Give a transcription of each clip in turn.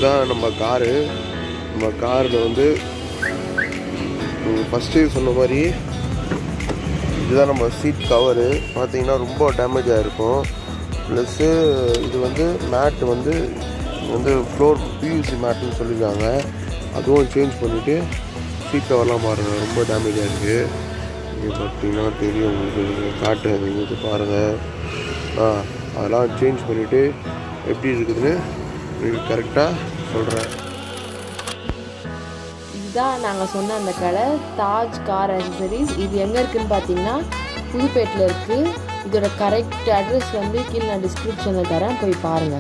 இதுதான் நம்ம காரு நம்ம காரில் வந்து ஃபஸ்ட்டு சொன்ன மாதிரி இதுதான் நம்ம சீட் கவரு பார்த்தீங்கன்னா ரொம்ப டேமேஜ் ஆகிருக்கும் ப்ளஸ்ஸு இது வந்து மேட் வந்து வந்து ஃப்ளோர் பியூசி மேட்டுன்னு சொல்லியிருக்காங்க அதுவும் சேஞ்ச் பண்ணிவிட்டு சீட் கவர்லாம் பாருங்கள் ரொம்ப டேமேஜ் ஆகிருக்கு இங்கே பார்த்தீங்கன்னா தெரியும் உங்களுக்கு காட்டு உங்களுக்கு பாருங்கள் ஆ அதெல்லாம் சேஞ்ச் பண்ணிவிட்டு எப்படி இருக்குதுன்னு உங்களுக்கு கரெக்டாக சொல்கிறேன் இதுதான் நாங்கள் சொன்ன அந்த கடை தாஜ் கார் அக்சசரிஸ் இது எங்கே இருக்குன்னு பார்த்தீங்கன்னா புதுப்பேட்டில் இருக்குது இதோட கரெக்ட் அட்ரஸ் வந்து கீழே நான் டிஸ்கிரிப்ஷனில் தரேன் போய் பாருங்கள்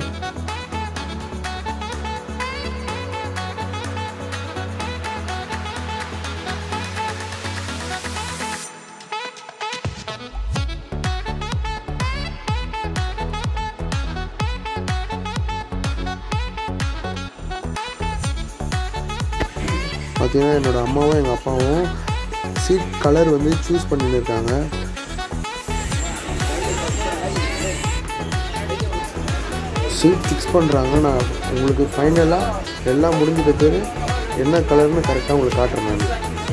பார்த்தீங்கன்னா என்னோடய அம்மாவும் எங்கள் அப்பாவும் சீட் கலர் வந்து சூஸ் பண்ணிட்டு இருக்காங்க சீட் ஃபிக்ஸ் பண்ணுறாங்க நான் உங்களுக்கு ஃபைனலாக எல்லாம் முடிஞ்சிட்ட பேர் என்ன கலர்னு கரெக்டாக உங்களுக்கு காட்டுறேன் நான்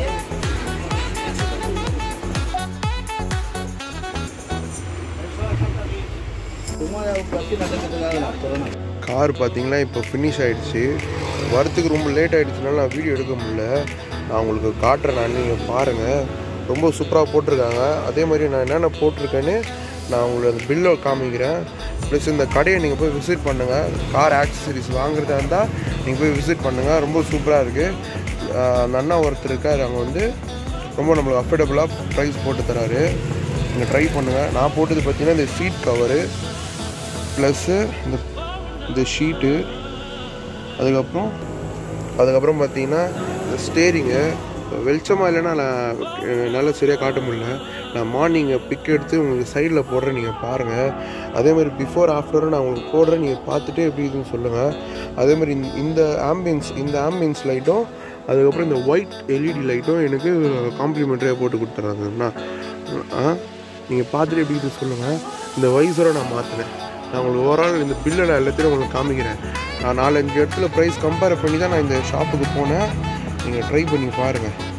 கார் பார்த்தீங்கன்னா இப்போ ஃபினிஷ் ஆகிடுச்சு வரத்துக்கு ரொம்ப லேட் ஆகிடுச்சுனால நான் வீடியோ எடுக்க முடியல நான் உங்களுக்கு காட்டுறேன் நான் நீங்கள் பாருங்கள் ரொம்ப சூப்பராக போட்டிருக்காங்க அதே மாதிரி நான் என்னென்ன போட்டிருக்கேன்னு நான் உங்களுக்கு அந்த பில்லை காமிக்கிறேன் ப்ளஸ் இந்த கடையை நீங்கள் போய் விசிட் பண்ணுங்கள் கார் ஆக்சசரிஸ் வாங்குறதா இருந்தால் நீங்கள் போய் விசிட் பண்ணுங்கள் ரொம்ப சூப்பராக இருக்குது அந்த அண்ணா ஒருத்தர் இருக்கார் அங்கே வந்து ரொம்ப நம்மளுக்கு அஃபோர்டபுளாக ப்ரைஸ் போட்டு தராரு நீங்கள் ட்ரை பண்ணுங்கள் நான் போட்டது பார்த்தீங்கன்னா இந்த சீட் கவரு ப்ளஸ்ஸு இந்த இந்த ஷீட்டு அதுக்கப்புறம் அதுக்கப்புறம் பார்த்தீங்கன்னா இந்த ஸ்டேரிங்கு வெளிச்சமாக இல்லைன்னா நான் என்னால் சரியாக காட்ட முடியல நான் மார்னிங்கை பிக் எடுத்து உங்களுக்கு சைடில் போடுறேன் நீங்கள் பாருங்கள் அதே மாதிரி பிஃபோர் ஆஃப்டரும் நான் உங்களுக்கு போடுறேன் நீங்கள் பார்த்துட்டு எப்படி இருக்குன்னு சொல்லுங்கள் அதே மாதிரி இந்த- இந்த ஆம்பியன்ஸ் இந்த ஆம்பியன்ஸ் லைட்டும் அதுக்கப்புறம் இந்த ஒயிட் எல்இடி லைட்டும் எனக்கு காம்ப்ளிமெண்ட்ரியாக போட்டு கொடுத்துட்றாங்கண்ணா ஆ நீங்கள் பார்த்துட்டு எப்படி இது சொல்லுங்கள் இந்த வைசரை நான் மாற்றினேன் நான் உங்களுக்கு ஓவரால் இந்த பில்லை நான் எல்லாத்தையும் உங்களுக்கு காமிக்கிறேன் நான் நாலஞ்சு இடத்துல ப்ரைஸ் கம்பேர் பண்ணி தான் நான் இந்த ஷாப்புக்கு போனேன் நீங்கள் ட்ரை பண்ணி பாருங்கள்